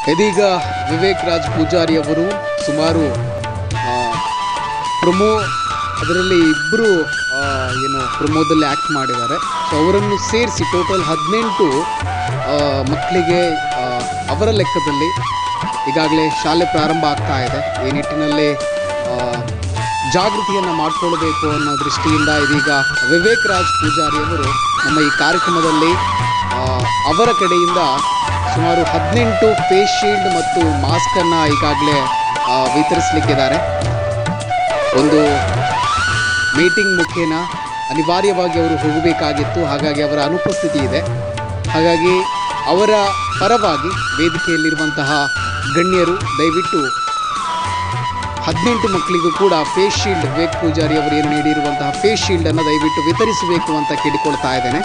ಇದೀಗ ವಿವೇಕ್ ರಾಜ್ ಪೂಜಾರಿ ಅವರು ಸುಮಾರು ಆ, ಪ್ರೊಮೋ ಅದರಲ್ಲಿ ಇಬ್ಬರು ಏನು ಪ್ರೊಮೋದಲ್ಲಿ ಆ್ಯಕ್ಟ್ ಮಾಡಿದ್ದಾರೆ ಸೊ ಅವರನ್ನು ಸೇರಿಸಿ ಟೋಟಲ್ ಹದಿನೆಂಟು ಮಕ್ಕಳಿಗೆ ಆ, ಅವರ ಲೆಕ್ಕದಲ್ಲಿ ಈಗಾಗಲೇ ಶಾಲೆ ಪ್ರಾರಂಭ ಆಗ್ತಾ ಇದೆ ಈ ನಿಟ್ಟಿನಲ್ಲಿ ಆ, ಜಾಗೃತಿಯನ್ನು ಮಾಡಿಕೊಳ್ಬೇಕು ಅನ್ನೋ ದೃಷ್ಟಿಯಿಂದ ಇದೀಗ ವಿವೇಕ್ ರಾಜ್ ಪೂಜಾರಿ ಅವರು ನಮ್ಮ ಈ ಕಾರ್ಯಕ್ರಮದಲ್ಲಿ ಆ, ಅವರ ಕಡೆಯಿಂದ ಸುಮಾರು ಹದಿನೆಂಟು ಫೇಸ್ ಶೀಲ್ಡ್ ಮತ್ತು ಮಾಸ್ಕನ್ನು ಈಗಾಗಲೇ ಆ, ವಿತರಿಸಲಿಕ್ಕಿದ್ದಾರೆ ಒಂದು ಮೀಟಿಂಗ್ ಮುಖೇನ ಅನಿವಾರ್ಯವಾಗಿ ಅವರು ಹೋಗಬೇಕಾಗಿತ್ತು ಹಾಗಾಗಿ ಅವರ ಅನುಪಸ್ಥಿತಿ ಇದೆ ಹಾಗಾಗಿ ಅವರ ಪರವಾಗಿ ವೇದಿಕೆಯಲ್ಲಿರುವಂತಹ ಗಣ್ಯರು ದಯವಿಟ್ಟು ಹದಿನೆಂಟು ಮಕ್ಕಳಿಗೂ ಕೂಡ ಫೇಸ್ ಶೀಲ್ಡ್ ವಿವೇಕ್ ಪೂಜಾರಿ ಅವರು ಏನು ನೀಡಿರುವಂತಹ ಫೇಸ್ ಶೀಲ್ಡನ್ನು ದಯವಿಟ್ಟು ವಿತರಿಸಬೇಕು ಅಂತ ಕೇಳಿಕೊಳ್ತಾ ಇದ್ದೇನೆ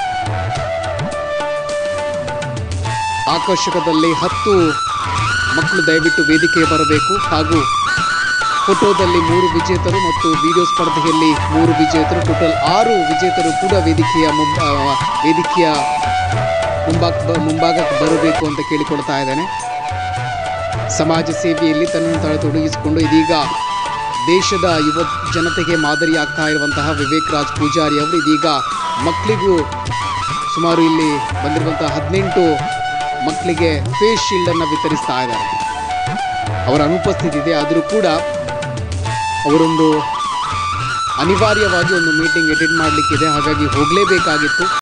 ಆಕರ್ಷಕದಲ್ಲಿ ಹತ್ತು ಮಕ್ಕಳು ದಯವಿಟ್ಟು ವೇದಿಕೆಗೆ ಬರಬೇಕು ಹಾಗೂ ಫೋಟೋದಲ್ಲಿ ಮೂರು ವಿಜೇತರು ಮತ್ತು ವಿಡಿಯೋ ಸ್ಪರ್ಧೆಯಲ್ಲಿ ಮೂರು ವಿಜೇತರು ಟೋಟಲ್ ಆರು ವಿಜೇತರು ಕೂಡ ವೇದಿಕೆಯ ಮುಂಬ ಆ, ವೇದಿಕೆಯ ಮುಂಭಾಗ ಮುಂಭಾಗಕ್ಕೆ ಬರಬೇಕು ಅಂತ ಕೇಳಿಕೊಳ್ತಾ ಇದ್ದೇನೆ ಸಮಾಜ ಸೇವೆಯಲ್ಲಿ ತನ್ನನ್ನು ತಾನು ತೊಡಗಿಸಿಕೊಂಡು ಇದೀಗ ದೇಶದ ಯುವ ಜನತೆಗೆ ಮಾದರಿಯಾಗ್ತಾ ಇರುವಂತಹ ವಿವೇಕ್ ರಾಜ್ ಪೂಜಾರಿ ಅವರು ಇದೀಗ ಮಕ್ಕಳಿಗೂ ಸುಮಾರು ಇಲ್ಲಿ ಬಂದಿರುವಂತಹ ಹದಿನೆಂಟು ಮಕ್ಕಳಿಗೆ ಫೇಸ್ ಶೀಲ್ಡನ್ನು ವಿತರಿಸ್ತಾ ಇದ್ದಾರೆ ಅವರ ಅನುಪಸ್ಥಿತಿ ಇದೆ ಆದರೂ ಕೂಡ ಅವರೊಂದು ಅನಿವಾರ್ಯವಾಗಿ ಒಂದು ಮೀಟಿಂಗ್ ಅಟೆಂಡ್ ಮಾಡಲಿಕ್ಕಿದೆ ಹಾಗಾಗಿ ಹೋಗಲೇಬೇಕಾಗಿತ್ತು